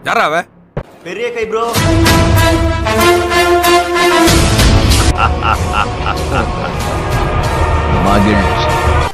யாரா அவ பெரிய கை ப்ரோ மகிழ்ச்சி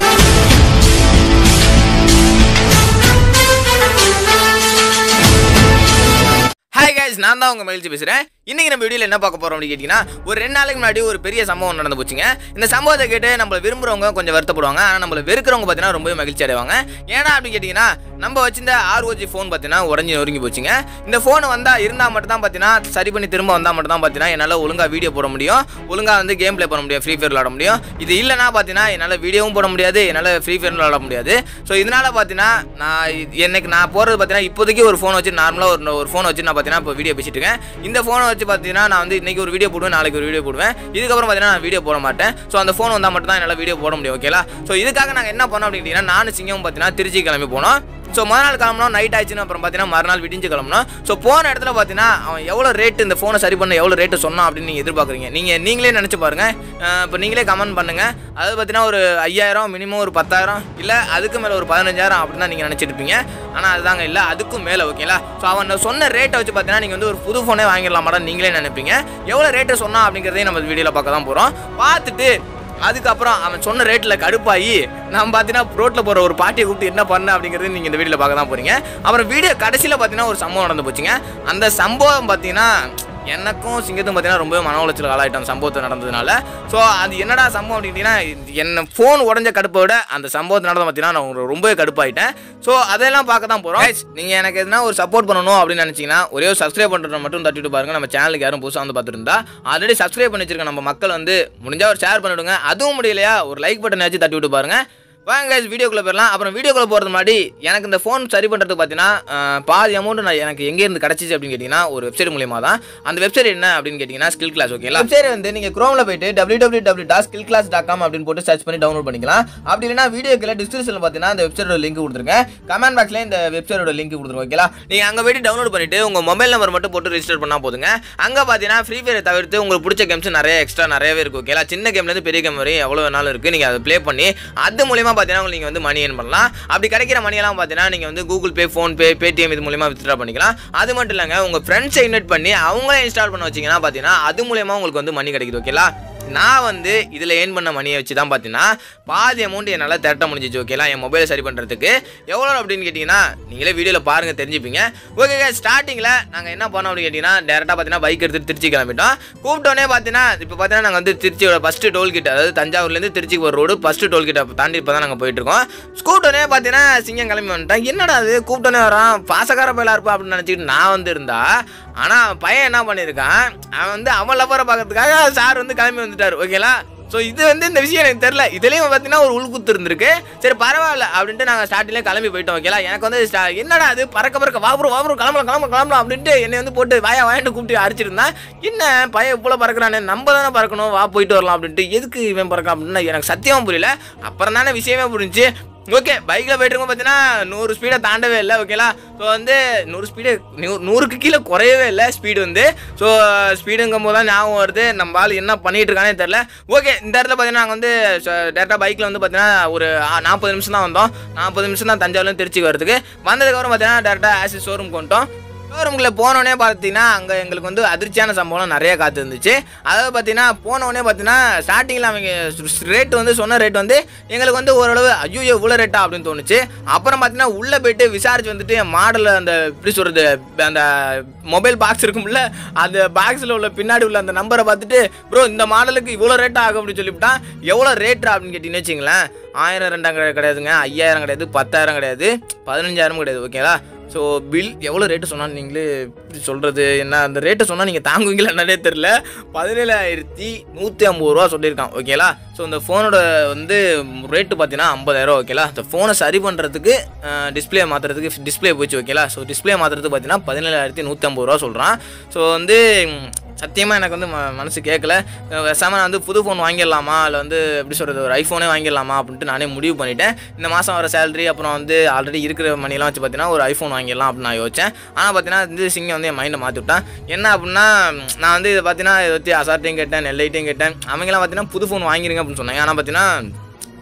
ஹாய் கைஸ் நான் தான் உங்க மகிழ்ச்சி பேசுறேன் இன்னைக்கு நம்ம வீடியோல என்ன பார்க்க போறோம் அப்படின்னு கேட்டீங்கன்னா ஒரு ரெண்டு நாளைக்கு முன்னாடி ஒரு பெரிய சம்பவம் நடந்து போச்சுங்க இந்த சம்பவத்தை கேட்டு நம்மள விரும்புறவங்க கொஞ்சம் வருத்தப்படுவாங்க ஆனா நம்மள வெறுக்கிறவங்க பார்த்தீங்கன்னா ரொம்பவே மகிழ்ச்சி அடைவாங்க ஏன்னா அப்படின்னு கேட்டீங்கன்னா நம்ம வச்சிருந்த ஆர்ஓஜி ஃபோன் பார்த்தீங்கன்னா உடஞ்சி நொறுங்கி போச்சுங்க இந்த ஃபோன் வந்தா இருந்தா மட்டும் தான் பார்த்தீங்கன்னா சரி பண்ணி திரும்ப வந்தா மட்டும் தான் பார்த்தீங்கன்னா என்னால் ஒழுங்கா வீடியோ போட முடியும் ஒழுங்கா வந்து கேம் ப்ளே பண்ண முடியும் ஃப்ரீ ஃபயர் விளாட முடியும் இது இல்லைனா பார்த்தீங்கன்னா என்னால் வீடியோவும் போட முடியாது என்னால் ஃப்ரீ ஃபயர் விளாட முடியாது ஸோ இதனால பார்த்தீங்கன்னா நான் இது- எனக்கு நான் போகிறது பார்த்தீங்கன்னா இப்போதைக்கு ஒரு ஃபோன் வச்சு நார்மலாக ஒரு ஒரு ஃபோன் வச்சு நான் பார்த்தீங்கன்னா இப்போ வீடியோ பேசிட்டு இருக்கேன் இந்த ஃபோனை வச்சு பார்த்தீங்கன்னா நான் வந்து இன்னைக்கு ஒரு வீடியோ போடுவேன் நாளைக்கு ஒரு வீடியோ போடுவேன் இதுக்கப்புறம் பார்த்தீங்கன்னா நான் வீடியோ போட மாட்டேன் ஸோ அந்த ஃபோன் வந்தால் மட்டும் தான் என்னால் வீடியோ போட முடியும் ஓகேலா ஸோ இதுக்காக நாங்கள் என்ன பண்ணோம் அப்படின்னு கேட்டிங்கன்னா நானும் சிங்கம் பார்த்தீங்கன்னா திருச்சி கிளம்பி போனோம் ஸோ மறுநாள் நாள் கிளம்பணும் நைட் ஆயிடுச்சுன்னு அப்புறம் பார்த்தீங்கன்னா மறுநாள் விடிஞ்சு கிளம்பணும் ஸோ போன இடத்துல பார்த்தீங்கன்னா அவன் எவ்வளோ ரேட்டு இந்த ஃபோனை சரி பண்ண எவ்வளோ ரேட்டு சொன்னான் அப்படின்னு நீங்கள் எதிர்பார்க்குறீங்க நீங்கள் நீங்களே நினச்சி பாருங்க இப்போ நீங்களே கமெண்ட் பண்ணுங்க அது பார்த்தீங்கன்னா ஒரு ஐயாயிரம் மினிமம் ஒரு பத்தாயிரம் இல்லை அதுக்கு மேலே ஒரு பதினஞ்சாயிரம் அப்படின்னு தான் நீங்கள் நினச்சிட்டு இருப்பீங்க ஆனால் அதுதாங்க இல்லை அதுக்கும் மேலே ஓகேங்களா ஸோ அவன் சொன்ன ரேட்டை வச்சு பார்த்தீங்கன்னா நீங்கள் வந்து ஒரு புது ஃபோனே வாங்கிடலாமாடா நீங்களே நினைப்பீங்க எவ்வளோ ரேட்டு சொன்னான் அப்படிங்கிறதையும் நம்ம வீடியோவில் பார்க்க தான் போகிறோம் பார்த்துட்டு அதுக்கப்புறம் அவன் சொன்ன ரேட்டில் கடுப்பாகி நான் பார்த்தீங்கன்னா ரோட்டில் போகிற ஒரு பாட்டியை கூப்பிட்டு என்ன பண்ண அப்படிங்கிறது நீங்கள் இந்த வீடியோவில் பார்க்க தான் போகிறீங்க அப்புறம் வீடியோ கடைசியில் பார்த்தீங்கன்னா ஒரு சம்பவம் நடந்து போச்சுங்க அந்த சம்பவம் பார்த்தீங்கன்னா எனக்கும் சிங்கத்தும் பார்த்தீங்கன்னா ரொம்ப மன உளைச்சல் ஆளாயிட்டோம் அந்த சம்பவத்தை நடந்ததுனால ஸோ அது என்னடா சம்பவம் அப்படின்னா என்ன ஃபோன் உடஞ்ச கடுப்பை விட அந்த சம்பவத்தை நடந்த பார்த்தீங்கன்னா நான் ரொம்பவே கடுப்பாயிட்டேன் ஸோ அதெல்லாம் பார்க்க தான் போகிறோம் நீங்கள் எனக்கு எதுனா ஒரு சப்போர்ட் பண்ணணும் அப்படின்னு நினச்சிங்கன்னா ஒரே ஒரு சப்ஸ்கிரைப் பண்ணுறத மட்டும் தட்டிட்டு பாருங்க நம்ம சேனலுக்கு யாரும் புதுசாக வந்து பார்த்துட்டு இருந்தா ஆல்ரெடி சப்ஸ்கிரைப் பண்ணி வச்சிருக்க நம்ம மக்கள் வந்து முடிஞ்சா ஒரு ஷேர் பண்ணிவிடுங்க அதுவும் முடியலையா ஒரு லைக் பட்டன் ஆச்சு தட்டி விட்டு பாருங்க வாங்க guys, வீடியோக்குள்ள போயிடலாம் அப்புறம் வீடியோக்குள்ள போகிறது முன்னாடி எனக்கு இந்த ஃபோன் சரி பண்ணுறதுக்கு பார்த்தீங்கன்னா அஹ், பாதி அமௌண்ட் நான் எனக்கு எங்கேருந்து கிடச்சிச்சு அப்படின்னு கேட்டிங்கன்னா ஒரு வெப்சைட் மூலியமாக தான் அந்த வெப்சைட் என்ன அப்படின்னு கேட்டிங்கன்னா ஸ்கில் கிளாஸ் ஓகேங்களா வெப்சைட் வந்து நீங்கள் க்ரோமில் போயிட்டு W W W dot skill class dot com அப்படின்னு போட்டு சர்ச் பண்ணி டவுன்லோட் பண்ணிக்கலாம் அப்படி இல்லைனா வீடியோக்கில் டிஸ்கிரிப்ஷனில் பார்த்தீங்கன்னா அந்த வெப்சைட்டோட லிங்க் கொடுத்துருக்கேன் கமெண்ட் பாக்ஸில் இந்த வெப்சைட்டோட லிங்க் கொடுத்துருக்கோம் ஓகேங்களா நீங்கள் அங்கே போயிட்டு டவுன்லோட் பண்ணிட்டு உங்கள் மொபைல் நம்பர் மட்டும் போட்டு ரெஜிஸ்டர் பண்ணால் போதுங்க அங்கே பார்த்தீங்கன்னா ஃப்ரீ ஃபயரை தவிர்த்து உங்களுக்கு பிடிச்ச கேம்ஸ் நிறைய எக்ஸ்ட்ரா நிறையவே இருக்கும் ஓகேங்களா சின்ன கேம்லேருந்து பெரிய கேம் வரையும் எவ்வளோ வேணாலும் இருக்குது நீங்கள் அதை ப்ளே பண்ணி அது மூலியமாக பார்த்தீங்கன்னா நீங்கள் வந்து மணி ஏர்ன் பண்ணலாம் அப்படி கிடைக்கிற மணியெல்லாம் பார்த்தீங்கன்னா நீங்கள் வந்து கூகுள் பே ஃபோன்பே பேடிஎம் இது மூலியமாக வித்ட்ரா பண்ணிக்கலாம் அது மட்டும் இல்லைங்க உங்கள் ஃப்ரெண்ட்ஸை இன்வைட் பண்ணி அவங்களே இன்ஸ்டால் பண்ண வச்சிங்கன்னா பார்த்தீங்கன்னா அது மூலியமாக உங்களுக்கு வந்து மணி கிடைக்குது ஓகேங்களா நான் வந்து இதில் ஏர்ன் பண்ண மணியை வச்சு தான் பார்த்தீங்கன்னா பாதி அமௌண்ட் என்னால் திரட்ட முடிஞ்சிச்சு ஓகேலா என் மொபைலை சரி பண்ணுறதுக்கு எவ்வளோ அப்படின்னு கேட்டிங்கன்னா நீங்களே வீடியோவில் பாருங்கள் தெரிஞ்சுப்பீங்க ஓகே ஸ்டார்டிங்கில் நாங்கள் என்ன பண்ணோம் அப்படின்னு கேட்டிங்கன்னா டேரெக்டாக பார்த்தீங்கன்னா பைக் எடுத்துட்டு திருச்சி கிளம்பிட்டோம் கூப்பிட்டோன்னே பார்த்தீங்கன்னா இப்போ பார்த்தீங்கன்னா நாங்கள் வந்து திருச்சியோட ஃபஸ்ட்டு டோல்கிட்ட அதாவது தஞ்சாவூர்லேருந்து திருச்சிக்கு ஒரு ரோடு ஃபஸ்ட்டு டோல்கிட்ட தாண்டி இப்போ தான் நாங்கள் போயிட்டுருக்கோம் கூப்பிட்டோன்னே பார்த்தீங்கன்னா சிங்கம் கிளம்பி வந்துட்டேன் என்னடா அது கூப்பிட்டோன்னே வரான் பாசக்கார பயிலாக இருப்பா அப்படின்னு நினச்சிக்கிட்டு நான் வந்து இருந்தா ஆனால் பையன் என்ன பண்ணியிருக்கான் அவன் வந்து அவன் லவரை பார்க்கறதுக்காக சார் வந்து கிளம்பி வந்துட்டார் ஓகேங்களா ஸோ இது வந்து இந்த விஷயம் எனக்கு தெரில இதுலேயும் பார்த்தீங்கன்னா ஒரு உள்குத்து இருந்திருக்கு சரி பரவாயில்ல அப்படின்ட்டு நாங்கள் ஸ்டார்டிங்லேயே கிளம்பி போயிட்டோம் ஓகேலா எனக்கு வந்து ஸ்டா- என்னடா அது பறக்க பறக்க வாபுரம் வாபுரம் கிளம்பலாம் கிளம்பலாம் கிளம்பலாம் அப்படின்ட்டு என்னை வந்து போட்டு வாயா வாயாண்டு கூப்பிட்டு அடிச்சிருந்தான் என்ன பையன் இவ்வளோ பறக்கிறானே நம்ம தானே பறக்கணும் வா போயிட்டு வரலாம் அப்படின்ட்டு எதுக்கு இவன் பறக்கான் அப்படின்னு எனக்கு சத்தியமாக புரியல அப்புறம் தானே விஷயமே புரிஞ்சு ஓகே பைக்கில் போயிட்டு இருக்கோம் பார்த்தீங்கன்னா நூறு ஸ்பீடை தாண்டவே இல்லை ஓகேலா ஸோ வந்து நூறு ஸ்பீடு நூறுக்கு கீழே குறையவே இல்லை ஸ்பீடு வந்து ஸோ ஸ்பீடுங்கும் போது தான் ஞாபகம் வருது நம்ம ஆள் என்ன பண்ணிட்டு இருக்கானே தெரில ஓகே இந்த இடத்துல பார்த்தீங்கன்னா நாங்கள் வந்து டேரெக்டாக பைக்கில் வந்து பார்த்தீங்கன்னா ஒரு நாற்பது நிமிஷம் தான் வந்தோம் நாற்பது நிமிஷம் தான் தஞ்சாவூர்லேருந்து திருச்சிக்கு வரதுக்கு வந்ததுக்கப்புறம் பார்த்தீங்கன்னா டேரெக்டாக ஆசி ஷோரூம் கொண்டோம் ஷோரூமுக்குள்ள போனோடனே பார்த்தீங்கன்னா அங்கே எங்களுக்கு வந்து அதிர்ச்சியான சம்பவம் நிறைய காத்து இருந்துச்சு அதாவது பார்த்தீங்கன்னா போனோடனே பார்த்தீங்கன்னா ஸ்டார்டிங்கில் அவங்க ரேட் வந்து சொன்ன ரேட் வந்து எங்களுக்கு வந்து ஓரளவு ஐயோ இவ்வளோ ரேட்டா அப்படின்னு தோணுச்சு அப்புறம் பார்த்தீங்கன்னா உள்ளே போயிட்டு விசாரிச்சு வந்துட்டு என் மாடல் அந்த எப்படி சொல்கிறது அந்த மொபைல் பாக்ஸ் இருக்கும்ல அந்த பாக்ஸில் உள்ள பின்னாடி உள்ள அந்த நம்பரை பார்த்துட்டு ப்ரோ இந்த மாடலுக்கு இவ்வளோ ரேட் ஆகும் அப்படின்னு சொல்லிவிட்டான் எவ்வளோ ரேட்டா அப்படின்னு கேட்டிங்கன்னு வச்சிங்களேன் ஆயிரம் ரெண்டாம் கிடையாது கிடையாதுங்க ஐயாயிரம் கிடையாது பத்தாயிரம் கிடையாது பதினஞ்சாயிரம் கிடையாது ஓகேங்களா ஸோ பில் எவ்வளோ ரேட்டு சொன்னால் நீங்களே இப்படி சொல்கிறது என்ன அந்த ரேட்டை சொன்னால் நீங்கள் தாங்குவீங்களா என்னன்னே தெரில பதினேழாயிரத்தி நூற்றி ஐம்பது ரூபா சொல்லியிருக்கான் ஓகேலா ஸோ இந்த ஃபோனோட வந்து ரேட்டு பார்த்தீங்கன்னா ஐம்பதாயிரம் ஓகேலா இந்த ஃபோனை சரி பண்ணுறதுக்கு டிஸ்பிளே மாற்றுறதுக்கு டிஸ்பிளே போச்சு ஓகேலா ஸோ டிஸ்பிளே மாற்றுறதுக்கு பார்த்தீங்கன்னா பதினேழாயிரத்தி நூற்றி ஐம்பது ரூபா சொல்கிறான் ஸோ வந்து சத்தியமாக எனக்கு வந்து ம மனசு கேட்கல பேசாமல் நான் வந்து புது ஃபோன் வாங்கிடலாமா இல்லை வந்து எப்படி சொல்கிறது ஒரு ஐஃபோனே வாங்கிடலாமா அப்படின்ட்டு நானே முடிவு பண்ணிட்டேன் இந்த மாதம் வர சேலரி அப்புறம் வந்து ஆல்ரெடி இருக்கிற மணிலாம் வச்சு பார்த்தீங்கன்னா ஒரு ஐஃபோன் வாங்கிடலாம் அப்படின்னு நான் யோசிச்சேன் ஆனால் பார்த்தீங்கன்னா இந்த சிங்கை வந்து என் மைண்டை மாற்றி விட்டான் என்ன அப்படின்னா நான் வந்து இதை பார்த்தீங்கன்னா இதை பற்றி அசார்ட்டையும் கேட்டேன் நெல்லைட்டையும் கேட்டேன் அவங்களாம் பார்த்தீங்கன்னா புது ஃபோன் வாங்கிருங்க அப்படின்னு சொன்னாங்க ஆனால் பார்த்தீங்கன்னா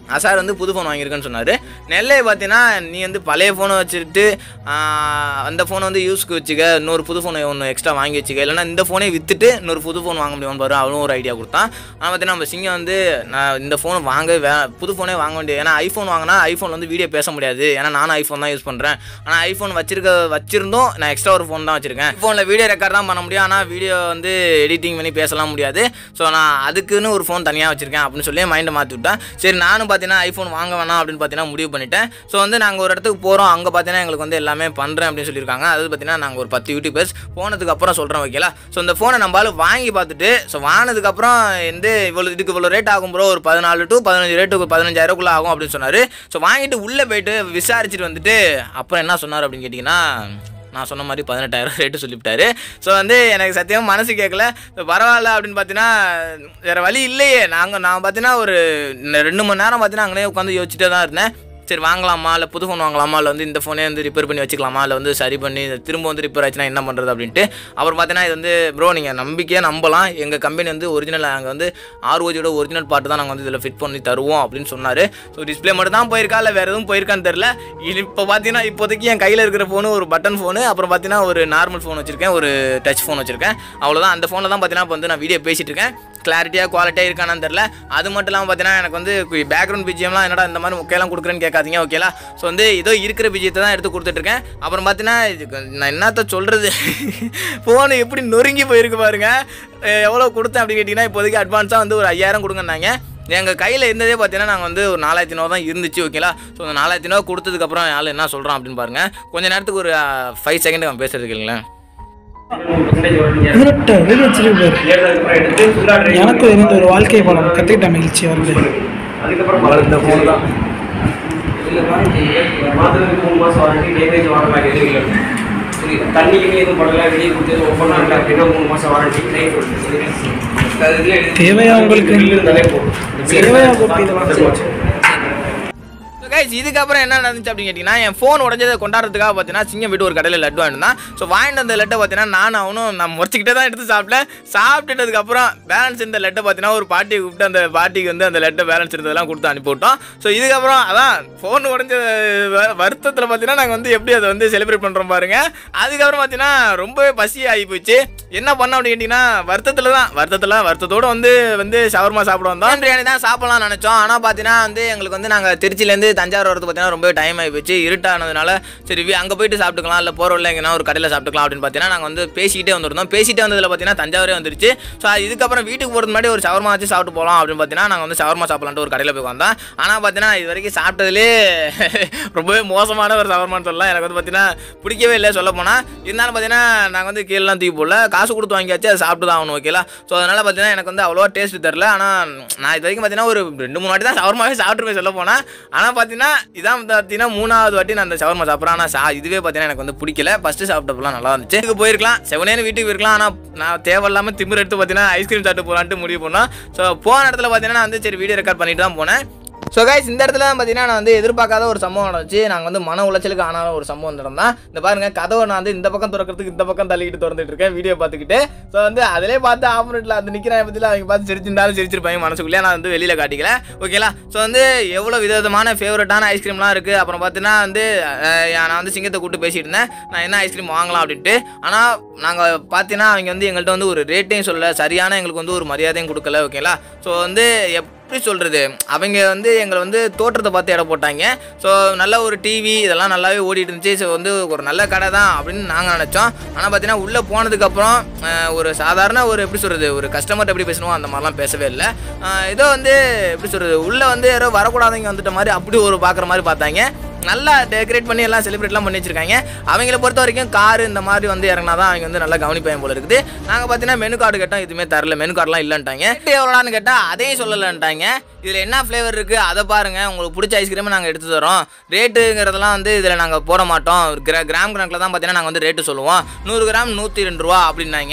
அசார் வந்து புது ஃபோன் வாங்கியிருக்கேன்னு சொன்னார் நெல்லை பார்த்தீங்கன்னா நீ வந்து பழைய ஃபோனை வச்சுட்டு ஆஹ், அந்த ஃபோனை வந்து யூஸ்க்கு வச்சுக்க இன்னொரு புது ஃபோனை ஒன்று எக்ஸ்ட்ரா வாங்கி வச்சுக்க இல்லைனா இந்த ஃபோனை விற்றுட்டு இன்னொரு புது ஃபோன் வாங்க முடியும்னு பாரு அவனும் ஒரு ஐடியா கொடுத்தான் ஆனால் பார்த்தீங்கன்னா நம்ம சிங்கம் வந்து நான் இந்த ஃபோன் வாங்க வே புது ஃபோனே வாங்க வேண்டியது ஏன்னா ஐஃபோன் வாங்கினா ஐஃபோன் வந்து வீடியோ பேச முடியாது ஏன்னா நானும் ஐஃபோன் தான் யூஸ் பண்ணுறேன் ஆனால் ஐஃபோன் வச்சிருக்க வச்சிருந்தோம் நான் எக்ஸ்ட்ரா ஒரு ஃபோன் தான் வச்சிருக்கேன் ஃபோனில் வீடியோ ரெக்கார்ட் தான் பண்ண முடியும் ஆனால் வீடியோ வந்து எடிட்டிங் பண்ணி பேசலாம் முடியாது ஸோ நான் அதுக்குன்னு ஒரு ஃபோன் தனியாக வச்சிருக்கேன் அப்படின்னு சொல்லி மைண்டை மாற்றி விட்டேன் சரி நானும் பார்த்தீங்கன்னா ஐஃபோன் வாங்க வேணாம் அப்படின்னு பார்த்தீங்கன்னா முடிவு பண்ணிட்டேன் ஸோ வந்து நாங்கள் ஒரு இடத்துக்கு போகிறோம் அங்கே பார்த்தீங்கன்னா எங்களுக்கு வந்து எல்லாமே பண்ணுறேன் அப்படின்னு சொல்லியிருக்காங்க அது பார்த்தீங்கன்னா நாங்கள் ஒரு பத்து யூடியூபர்ஸ் போனதுக்கு அப்புறம் சொல்கிறோம் ஓகேலா ஸோ இந்த ஃபோனை நம்மளால வாங்கி பார்த்துட்டு ஸோ வாங்கினதுக்கப்புறம் வந்து இவ்வளோ இதுக்கு இவ்வளோ ரேட் ஆகும் ப்ரோ ஒரு பதினாலு டு பதினஞ்சு ரேட்டு பதினஞ்சாயிரக்குள்ளே ஆகும் அப்படின்னு சொன்னார் ஸோ வாங்கிட்டு உள்ளே போயிட்டு விசாரிச்சுட்டு வந்துட்டு அப்புறம் என்ன சொன்னார் அப்படின்னு கேட்டிங்கன்னா நான் சொன்ன மாதிரி பதினெட்டாயிரம் ரேட்டு சொல்லிவிட்டாரு ஸோ வந்து எனக்கு சத்தியமாக மனசு கேட்கல So, பரவாயில்ல அப்படின்னு பார்த்தீங்கன்னா வேறு வழி இல்லையே நாங்கள் நான் பார்த்தீங்கன்னா ஒரு ரெண்டு மணி நேரம் பார்த்தீங்கன்னா அங்கேயே உட்காந்து யோசிச்சுட்டே தான் இருந்தேன் சரி வாங்கலாமா இல்லை புது ஃபோன் வாங்கலாமா இல்லை வந்து இந்த ஃபோனே வந்து ரிப்பேர் பண்ணி வச்சுக்கலாமா இல்லை வந்து சரி பண்ணி இதை திரும்ப வந்து ரிப்பேர் ஆச்சுன்னா என்ன பண்ணுறது அப்படின்ட்டு அப்புறம் பார்த்தீங்கன்னா இது வந்து ப்ரோ நீங்கள் நம்பிக்கையாக நம்பலாம் எங்கள் கம்பெனி வந்து ஒரிஜினல் நாங்கள் வந்து ஆர்ஓஜியோட ஒரிஜினல் பாட்டு தான் நாங்கள் வந்து இதில் ஃபிட் பண்ணி தருவோம் அப்படின்னு சொன்னார் ஸோ டிஸ்பிளே மட்டும் தான் போயிருக்கா இல்லை வேறு எதுவும் போயிருக்கான்னு தெரில இப்போ பார்த்தீங்கன்னா இப்போதைக்கு என் கையில் இருக்கிற ஃபோனு ஒரு பட்டன் ஃபோனு அப்புறம் பார்த்தீங்கன்னா ஒரு நார்மல் ஃபோன் வச்சிருக்கேன் ஒரு டச் ஃபோன் வச்சிருக்கேன் அவ்வளோதான் அந்த ஃபோனில் தான் பார்த்தீங்கன்னா இப்போ வந்து நான் வீடியோ பேசிட்டு இருக்கேன் கிளாரிட்டியாக குவாலிட்டியாக இருக்கானு தெரில அது மட்டும் இல்லாமல் பார்த்தீங்கன்னா எனக்கு வந்து பேக்ரவுண்ட் பிஜிஎம்லாம் என்னடா இந்த மாதிரி முக்கியெல்லாம் கொடுக்குறேன்னு கேட்காதீங்க ஓகேலா ஸோ வந்து ஏதோ இருக்கிற பிஜியத்தை தான் எடுத்து கொடுத்துட்ருக்கேன் அப்புறம் பார்த்தீங்கன்னா இதுக்கு நான் என்னத்த சொல்கிறது ஃபோனு எப்படி நொறுங்கி போயிருக்கு பாருங்க அஹ் எவ்வளோ கொடுத்தேன் அப்படின்னு கேட்டிங்கன்னா இப்போதைக்கு அட்வான்ஸாக வந்து ஒரு ஐயாயிரம் கொடுங்கன்னாங்க எங்கள் கையில் இருந்ததே பார்த்தீங்கன்னா நாங்கள் வந்து ஒரு நாலாயிரத்தி நூறு தான் இருந்துச்சு ஓகேலா ஸோ அந்த நாலாயிரத்தி நூறு கொடுத்ததுக்கப்புறம் ஆள் என்ன சொல்கிறான் அப்படின்னு பாருங்கள் கொஞ்ச நேரத்துக்கு ஒரு ஃபைவ் செகண்ட் அவன் பேசுறதுக்கு இல்லைங்களேன் பதினெட்டு வீடு வச்சிருக்காரு எனக்கு இருந்த ஒரு வாழ்க்கை படம் கற்றுக்கிட்ட மகிழ்ச்சி வருது அதுக்கப்புறம் இந்த ஃபோன் தான் மாதத்துக்கு மூணு மாதம் வாரண்டி டேமேஜ் வர மாதிரி எதுவும் இல்லை புரியுது தண்ணி கிண்ணி எதுவும் படல வெளியே கொடுத்து ஒவ்வொன்றா இல்லை அப்படின்னா மூணு மாதம் வாரண்டி லைஃப் தேவையா உங்களுக்கு? இருந்தாலே போதும் தேவையா கோப்பி இதெல்லாம்? ஸோ கைஸ் இதுக்கப்புறம் என்ன நடந்துச்சு அப்படின்னு கேட்டிங்கன்னா என் ஃபோன் உடஞ்சதை கொண்டாடுறதுக்காக பார்த்தீங்கன்னா சிங்கம் வீட்டு ஒரு கடையில் லட்டு வாங்கிட்டு ஸோ வாங்கிட்டு வந்த லட்டை பார்த்தீங்கன்னா நான் அவனும் நான் முறைச்சிக்கிட்டே தான் எடுத்து சாப்பிட்டேன் சாப்பிட்டுட்டதுக்கப்புறம் பேலன்ஸ் இருந்த லட்டை பார்த்தீங்கன்னா ஒரு பாட்டியை கூப்பிட்டு அந்த பாட்டிக்கு வந்து அந்த லட்டை பேலன்ஸ் இருந்ததெல்லாம் கொடுத்து அனுப்பிவிட்டோம் ஸோ இதுக்கப்புறம் அதான் ஃபோன் உடஞ்ச வ- வருத்தத்தில் பார்த்தீங்கன்னா நாங்கள் வந்து எப்படி அதை வந்து செலிப்ரேட் பண்ணுறோம் பாருங்க அதுக்கப்புறம் பார்த்தீங்கன்னா ரொம்பவே பசி ஆகி போச்சு என்ன பண்ண அப்படின்னு கேட்டிங்கன்னா வருத்தத்தில் தான் வருத்தத்தில் வருத்தத்தோடு வந்து வந்து ஷவர்மா சாப்பிட வந்தோம் பிரியாணி தான் சாப்பிடலாம்னு நினச்சோம் ஆனால் பார்த்தீங்கன்னா வந்து எங்களுக்கு வந்து நாங்கள் திருச்சியிலேருந்து தஞ்சாவூர் வரது பார்த்தீங்கன்னா ரொம்பவே டைம் ஆகி போச்சு இருட்டானதுனால சரி அங்கே போயிட்டு சாப்பிட்டுக்கலாம் இல்லை போகிற உள்ள எங்கன்னா ஒரு கடையில் சாப்பிட்டுக்கலாம் அப்படின்னு பார்த்தீங்கன்னா நாங்கள் வந்து பேசிக்கிட்டே வந்திருந்தோம் பேசிட்டே வந்ததில் பார்த்தீங்கன்னா தஞ்சாவூரே வந்துருச்சு ஸோ இதுக்கப்புறம் வீட்டுக்கு போகிறது முன்னாடி ஒரு ஷவர்மா வச்சு சாப்பிட்டு போகலாம் அப்படின்னு பார்த்தீங்கன்னா நாங்கள் வந்து ஷவர்மா சாப்பிடலான்ட்டு ஒரு கடையில் போய் வந்தோம் ஆனால் பார்த்தீங்கன்னா இது வரைக்கும் சாப்பிட்டதுலே ரொம்பவே மோசமான ஒரு ஷவர்மான்னு சொல்லலாம் எனக்கு வந்து பார்த்தீங்கன்னா பிடிக்கவே இல்லை சொல்ல போனால் இருந்தாலும் பார்த்தீங்கன்னா நாங்கள் வந்து கீழெலாம் தூக்கி போடல காசு கொடுத்து வாங்கியாச்சு அதை சாப்பிட்டு தான் ஆகணும் ஓகேலா ஸோ அதனால் பார்த்தீங்கன்னா எனக்கு வந்து அவ்வளோவா டேஸ்ட் தெரில ஆனால் நான் இது வரைக்கும் பார்த்தீங்கன்னா ஒரு ரெண்டு மூணு வாட்டி தான் ஷவர்மாவே சாப்பிட்டு சொல்ல போனால் ஆனால் பார்த்தீங்கன்னா இதான் வந்து பார்த்தீங்கன்னா மூணாவது வாட்டி நான் அந்த ஷவர்மா சாப்பிட்றேன் ஆனால் சா இதுவே பார்த்தீங்கன்னா எனக்கு வந்து பிடிக்கல ஃபஸ்ட்டு சாப்பிட்டப்பெல்லாம் நல்லா இருந்துச்சு இதுக்கு போயிருக்கலாம் செவனேன்னு வீட்டுக்கு போயிருக்கலாம் ஆனால் நான் தேவையில்லாமல் திமிர் எடுத்து பார்த்தீங்கன்னா ஐஸ்கிரீம் சாப்பிட்டு போகலான்ட்டு முடிவு பண்ணோம் ஸோ போன இடத்துல பார்த்தீங்கன்னா நான் வந்து சரி வீடியோ ரெக்கார்ட் பண்ணிட்டு தான் போனேன் ஸோ கைஸ் இந்த இடத்துல தான் பார்த்தீங்கன்னா நான் வந்து எதிர்பார்க்காத ஒரு சம்பவம் நடந்துச்சு நாங்கள் வந்து மன உளைச்சலுக்கு ஆனாலும் ஒரு சம்பவம் நடந்தா இந்த பாருங்க கதவை நான் வந்து இந்த பக்கம் திறக்கிறதுக்கு இந்த பக்கம் தள்ளிக்கிட்டு திறந்துட்டு இருக்கேன் வீடியோ பார்த்துக்கிட்டு ஸோ வந்து அதிலே பார்த்து ஆப்பரேட்டில் அந்த நிற்கிறேன் பற்றியில் அவங்க பார்த்து சிரிச்சிருந்தாலும் சிரிச்சிருப்பாங்க மனசுக்குள்ளே நான் வந்து வெளியில் காட்டிக்கல ஓகேலா ஸோ வந்து எவ்வளோ விதவிதமான ஃபேவரட்டான ஐஸ்கிரீம்லாம் இருக்குது அப்புறம் பார்த்தீங்கன்னா வந்து அஹ், நான் வந்து சிங்கத்தை கூப்பிட்டு பேசிட்டு இருந்தேன் நான் என்ன ஐஸ்கிரீம் வாங்கலாம் அப்படின்ட்டு ஆனால் நாங்கள் பார்த்தீங்கன்னா அவங்க வந்து எங்கள்கிட்ட வந்து ஒரு ரேட்டையும் சொல்லல சரியான எங்களுக்கு வந்து ஒரு மரியாதையும் கொடுக்கல ஓகேலா ஸோ வந்து எப் எப்படி சொல்கிறது அவங்க வந்து எங்களை வந்து தோற்றத்தை பார்த்து இடம் போட்டாங்க ஸோ நல்ல ஒரு டிவி இதெல்லாம் நல்லாவே ஓடிட்டு இருந்துச்சு ஸோ வந்து ஒரு நல்ல கடை தான் அப்படின்னு நாங்கள் நினச்சோம் ஆனால் பார்த்தீங்கன்னா உள்ளே போனதுக்கப்புறம் அஹ், ஒரு சாதாரண ஒரு எப்படி சொல்கிறது ஒரு கஸ்டமர்கிட்ட எப்படி பேசணுமோ அந்த மாதிரிலாம் பேசவே இல்லை அஹ், ஏதோ வந்து எப்படி சொல்கிறது உள்ளே வந்து யாரோ வரக்கூடாதவங்க வந்துட்ட மாதிரி அப்படி ஒரு பார்க்குற மாதிரி பார்த்தாங்க நல்லா டெக்கரேட் பண்ணி எல்லாம் செலிப்ரேட்லாம் பண்ணி வச்சிருக்காங்க அவங்கள பொறுத்த வரைக்கும் கார் இந்த மாதிரி வந்து இறங்கினா தான் அவங்க வந்து நல்லா கவனிப்பாங்க போல இருக்குது நாங்கள் பார்த்தீங்கன்னா மெனு கார்டு கேட்டோம் எதுவுமே தரல மெனு கார்டெலாம் இல்லைன்ட்டாங்க எவ்வளோன்னு கேட்டால் அதையும் சொல்லலைன்ட்டாங்க இதில் என்ன ஃப்ளேவர் இருக்குது அதை பாருங்கள் உங்களுக்கு பிடிச்ச ஐஸ்கிரீமை நாங்கள் எடுத்து தரோம் ரேட்டுங்கிறதெல்லாம் வந்து இதில் நாங்கள் போட மாட்டோம் ஒரு கிரா கிராம் கணக்கில் தான் பார்த்தீங்கன்னா நாங்கள் வந்து ரேட்டு சொல்லுவோம் நூறு கிராம் நூற்றி ரெண்டு ரூபா அப்படின்னாங்க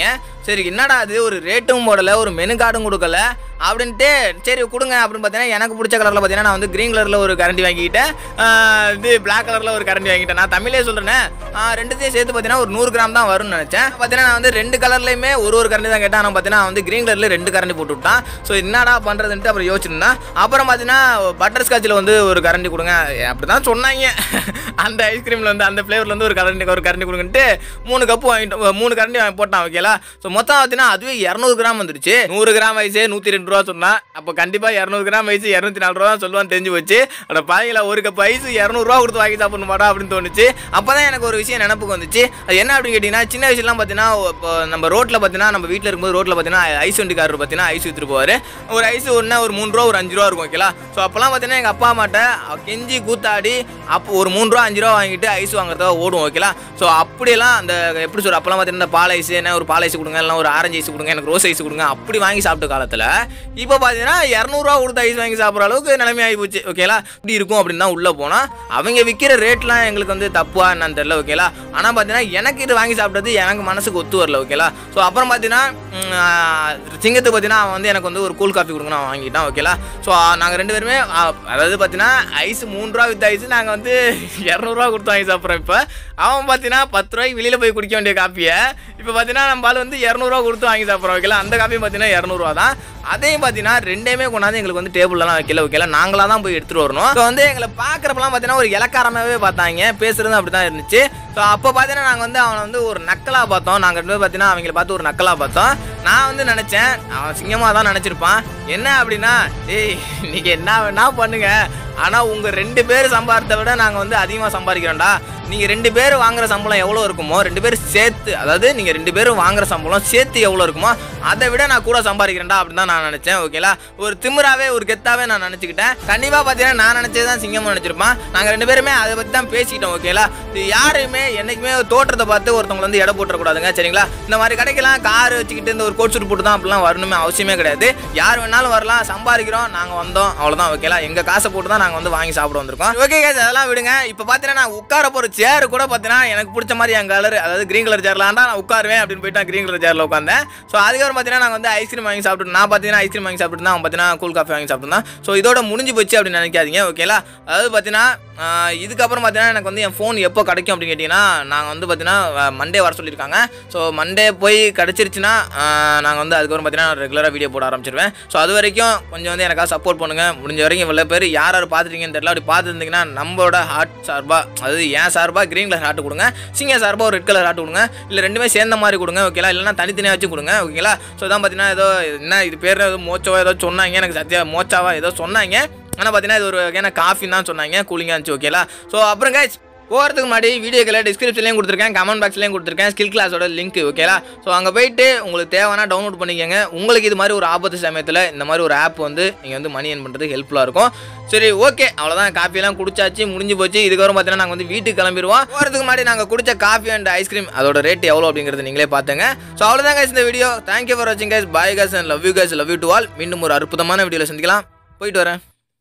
சரி என்னடா அது ஒரு ரேட்டும் போடல ஒரு மெனு கார்டும் கொடுக்கல அப்படின்ட்டு சரி கொடுங்க அப்படின்னு பார்த்தீங்கன்னா எனக்கு பிடிச்ச கலரில் பார்த்தீங்கன்னா நான் வந்து க்ரீன் கலரில் ஒரு கரண்டி வாங்கிக்கிட்டேன் ஆஹ் இது பிளாக் கலரில் ஒரு கரண்டி வாங்கிட்டேன் நான் தமிழே சொல்கிறேன் ரெண்டுத்தையும் சேர்த்து பார்த்தீங்கன்னா ஒரு நூறு கிராம் தான் வரும்னு நினச்சேன் பார்த்தீங்கன்னா நான் வந்து ரெண்டு கலர்லையுமே ஒரு ஒரு கரண்டி தான் கேட்டேன் ஆனால் பார்த்தீங்கன்னா வந்து க்ரீன் கலரில் ரெண்டு கரண்டி போட்டு விட்டான் ஸோ என்னடா பண்ணுறதுன்ட்டு அப்புறம் யோசிச்சிருந்தேன் அப்புறம் பார்த்தீங்கன்னா பட்டர் ஸ்காட்சில் வந்து ஒரு கரண்டி கொடுங்க அப்படி தான் சொன்னாங்க அந்த ஐஸ்கிரீமில் வந்து அந்த ஃப்ளேவரில் வந்து ஒரு கரண்டி ஒரு கரண்டி கொடுங்கன்ட்டு மூணு கப்பு வாங்கிட்டு மூணு கரண்டி வாங்கி போட்டான் ஓகேலா ஸோ மொத்தம் பார்த்தீங்கன்னா அதுவே இரநூறு கிராம் வந்துருச்சு நூறு கிராம் வயசே நூற்றி ரெண்டு ரூபா சொன்னான் அப்போ கண்டிப்பாக இரநூறு கிராம் வயசு இரநூத்தி நாலு ரூபா தான் சொல்லுவான்னு தெரிஞ்சு போச்சு அட பாய்ங்களா ஒரு கப் ஐஸ் இரநூறுவா கொடுத்து வாங்கி சாப்பிடணும் மாட்டா அப்படின்னு தோணுச்சு அப்போ தான் எனக்கு ஒரு விஷயம் நினப்புக்கு வந்துச்சு அது என்ன அப்படின்னு கேட்டிங்கன்னா சின்ன வயசுலாம் பார்த்தீங்கன்னா இப்போ நம்ம ரோட்டில் பார்த்தீங்கன்னா நம்ம வீட்டில் இருக்கும்போது ரோட்டில் பார்த்தீங்கன்னா ஐஸ் வண்டிக்காரர் பார்த்தீங்கன்னா ஐஸ் வித்துட்டு போவார் ஒரு ஐஸ் ஒன்று ஒரு மூணு ரூபா ஒரு அஞ்சு ரூபா இருக்கும் ஓகேலா ஸோ அப்போலாம் பார்த்தீங்கன்னா எங்கள் அப்பா அம்மாட்ட கெஞ்சி கூத்தாடி அப்போ ஒரு மூணு ரூபா அஞ்சு ரூபா வாங்கிட்டு ஐஸ் வாங்குறதுக்காக ஓடுவோம் ஓகேலா ஸோ அப்படியெல்லாம் அந்த எப்படி சொல்ற அப்போலாம் பார்த்தீங்கன்னா பால் ஐஸ் என்ன ஒரு பால் ஐஸ் கொடுங்க இல்லைனா ஒரு ஆரஞ்சு ஐஸ் கொடுங்க எனக்கு ரோஸ் ஐஸ் கொடுங்க அப்படி வாங்கி சாப்பிட்ட காலத்தில் இப்போ பார்த்தீங்கன்னா இரநூறுவா கொடுத்து ஐஸ் வாங்கி சாப்பிட்ற அளவுக்கு நிலைமை ஆகி போச்சு ஓகேலா இப்படி இருக்கும் அப்படின்னு தான் உள்ளே போனால் அவங்க விற்கிற ரேட்லாம் எங்களுக்கு வந்து தப்பா என்னன்னு தெரியல ஓகேலா ஆனால் பார்த்தீங்கன்னா எனக்கு இது வாங்கி சாப்பிட்டது எனக்கு மனசுக்கு ஒத்து வரல ஓகேலா ஸோ அப்புறம் பார்த்தீங்கன்னா ம், ஆ, சிங்கத்துக்கு பார்த்தீங்கன்னா அவன் வந்து எனக்கு வந்து ஒரு கூல் காஃபி கொடுங்க நான் வாங்கிட்டான் ஓகேலா ஸோ நாங்கள் ரெண்டு பேருமே ஆ, அதாவது பார்த்தீங்கன்னா ஐஸ் மூணு ரூபா வித் ஐஸ் நாங்கள் வந்து இரநூறுவா கொடுத்து வாங்கி சாப்பிட்றோம் இப்போ அவன் பார்த்தீங்கன்னா பத்து ரூபாய்க்கு வெளியில் போய் குடிக்க வேண்டிய காப்பியை இப்போ பார்த்தீங்கன்னா நம்ம ஆள் வந்து இரநூறுவா கொடுத்து வாங்கி சாப்பிட்றோம் ஓகேலா அந்த காப்பியும் பார்த்தீங்கன்னா இரநூறுவா தான் அதையும் பார்த்தீங்கன்னா ரெண்டையுமே கொண்டாந்து எங்களுக்கு வந்து டேபிள்லாம் வைக்கல ஓகேலா நாங்களாக தான் போய் எடுத்துகிட்டு வரணும் ஸோ வந்து எங்களை பார்க்குறப்பெல்லாம் பார்த்தீங்கன்னா ஒரு இலக்காரமாகவே பார்த்தாங்க பேசுறது அப்படி தான் இருந்துச்சு ஸோ அப்போ பார்த்தீங்கன்னா நாங்கள் வந்து அவனை வந்து ஒரு நக்கலாக பார்த்தோம் நாங்கள் ரெண்டு பேரும் பார்த்தீங்கன்னா அவங்கள பார்த்து ஒரு நக்கலாக பார்த்தோம் நான் வந்து நினச்சேன் அவன் சிங்கமாக தான் நினச்சிருப்பான் என்ன அப்படின்னா டேய் நீங்கள் என்ன வேணா பண்ணுங்க ஆனால் உங்கள் ரெண்டு பேர் சம்பாரத்தை விட நாங்கள் வந்து அதிகமாக சம்பாதிக்கிறோம்டா நீங்கள் ரெண்டு பேர் வாங்குற சம்பளம் எவ்வளோ இருக்குமோ ரெண்டு பேரும் சேர்த்து அதாவது நீங்கள் ரெண்டு பேரும் வாங்குற சம்பளம் சேர்த்து எவ்வளோ இருக்குமோ அதை விட நான் கூட சம்பாதிக்கிறேன்டா அப்படின்னு தான் நான் நினச்சேன் ஓகேலா ஒரு திமிராவே ஒரு கெத்தாவே நான் நினச்சிக்கிட்டேன் கண்டிப்பாக பார்த்தீங்கன்னா நான் நினச்சது தான் சிங்கமாக நினச்சிருப்பான் நாங்கள் ரெண்டு பேருமே அதை பற்றி தான் பேசிக்கிட்டோம் ஓகேலா இது யாருமே என்றைக்குமே தோற்றத்தை பார்த்து ஒருத்தவங்களை வந்து எடை போட்டுறக்கூடாதுங்க சரிங்களா இந்த மாதிரி கடைக்கெல்லாம் கார் வச்சுக்கிட்டு இந்த ஒரு கோட் சூட் போட்டு தான் அப்படிலாம் வரணுமே அவசியமே கிடையாது யார் வேணாலும் வரலாம் சம்பாதிக்கிறோம் நாங்கள் வந்தோம் அவ்வளோதான் ஓகேலா எங்கள் காசை போட்டு தான் நாங்கள் வந்து வாங்கி சாப்பிட வந்திருக்கோம் ஓகே guys அதெல்லாம் விடுங்க இப்போ பார்த்தீங்கன்னா நான் உட்கார போகிற சேர் கூட பார்த்தீங்கன்னா எனக்கு பிடிச்ச மாதிரி என் கலர் அதாவது கிரீன் கலர் சேர்ல நான் உட்காருவேன் அப்படின்னு போயிட்டு நான் கிரீன் கலர் சேர்ல உட்காந்தேன் ஸோ அதுக்கப்புறம் பார்த்தீங்கன்னா நாங்கள் வந்து ஐஸ்கிரீம் வாங்கி சாப்பிட்டு நான் பார்த்தீங்கன்னா ஐஸ்கிரீம் வாங்கி சாப்பிட்டு தான் அவன் பார்த்தீங்கன்னா கூல் காஃபி வாங்கி சாப்பிட்டு தான் ஸோ இதோட முடிஞ்சு போச்சு அப்படின்னு நினைக்காதீங்க ஓகேலா அதாவது பார்த்தீங்கன்னா ஆஹ், இதுக்கப்புறம் பார்த்தீங்கன்னா எனக்கு வந்து என் ஃபோன் எப்போ கிடைக்கும் அப்படின்னு கேட்டிங்கன்னா நாங்கள் வந்து பார்த்தீங்கன்னா மண்டே வர சொல்லியிருக்காங்க ஸோ மண்டே போய் கிடச்சிருச்சுன்னா நாங்கள் வந்து அதுக்கப்புறம் பார்த்தீங்கன்னா ரெகுலராக வீடியோ போட ஆரம்பிச்சிருவேன் ஸோ அது வரைக்கும் கொஞ்சம் வந்து எனக்காக சப்போர்ட் பண்ணுங்கள் முடிஞ்ச வரைக்கும் இவ்வளோ பேர் யார் யார் பார்த்துருக்கீங்கன்னு தெரியல அப்படி பார்த்துருந்தீங்கன்னா நம்மளோட ஹார்ட் சார்பாக அதாவது என் சார்பாக க்ரீன் கலர் ஹார்ட் கொடுங்க சிங்க சார்பாக ஒரு ரெட் கலர் ஹார்ட் கொடுங்க இல்லை ரெண்டுமே சேர்ந்த மாதிரி கொடுங்க ஓகேலா இல்லைனா தனித்தனியாக வச்சு கொடுங்க ஓகேங்களா ஸோ தான் பார்த்தீங்கன்னா ஏதோ என்ன இது பேர் ஏதோ மோச்சவோ ஏதோ சொன்னாங்க எனக்கு சத்தியா மோச்சாவா ஏதோ சொன்னாங்க ஆனால் பார்த்தீங்கன்னா இது ஒரு வகையான காஃபின்னு தான் சொன்னாங்க கூலிங்காக இருந்துச்சு ஓகேலா ஸோ அப்புறம் guys போகிறதுக்கு முன்னாடி வீடியோக்களை டிஸ்கிரிப்ஷன்லேயும் கொடுத்துருக்கேன் கமெண்ட் பாக்ஸ்லேயும் கொடுத்துருக்கேன் ஸ்கில் கிளாஸோட லிங்க் ஓகேலா ஸோ அங்கே போயிட்டு உங்களுக்கு தேவைன்னா டவுன்லோட் பண்ணிக்கோங்க உங்களுக்கு இது மாதிரி ஒரு ஆபத்து சமயத்தில் இந்த மாதிரி ஒரு ஆப் வந்து நீங்கள் வந்து மணி என் பண்ணுறது ஹெல்ப்ஃபுல்லாக இருக்கும் சரி ஓகே அவ்வளோதான் காஃபியெல்லாம் குடிச்சாச்சு முடிஞ்சு போச்சு இதுக்கப்புறம் பார்த்தீங்கன்னா நாங்கள் வந்து வீட்டுக்கு கிளம்பிடுவோம் போகிறதுக்கு முன்னாடி நாங்கள் குடிச்ச காஃபி அண்ட் ஐஸ்கிரீம் அதோட ரேட் எவ்வளோ அப்படிங்கிறது நீங்களே பார்த்துங்க ஸோ அவ்வளோதான் guys இந்த வீடியோ தேங்க்யூ ஃபார் வாட்சிங் guys bye guys and love you guys love you to all மீண்டும் ஒரு அற்புதமான வீடியோவில் சந்திக்கலாம் போயிட்டு வரேன்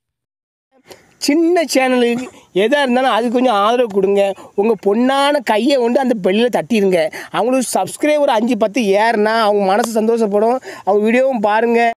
சின்ன சேனலுக்கு எதாக இருந்தாலும் அது கொஞ்சம் ஆதரவு கொடுங்க உங்கள் பொண்ணான கையை கொண்டு அந்த பெல்லில் தட்டிடுங்க அவங்களுக்கு சப்ஸ்கிரைபர் அஞ்சு பத்து ஏறுனா அவங்க மனசு சந்தோஷப்படும் அவங்க வீடியோவும் பாருங்கள்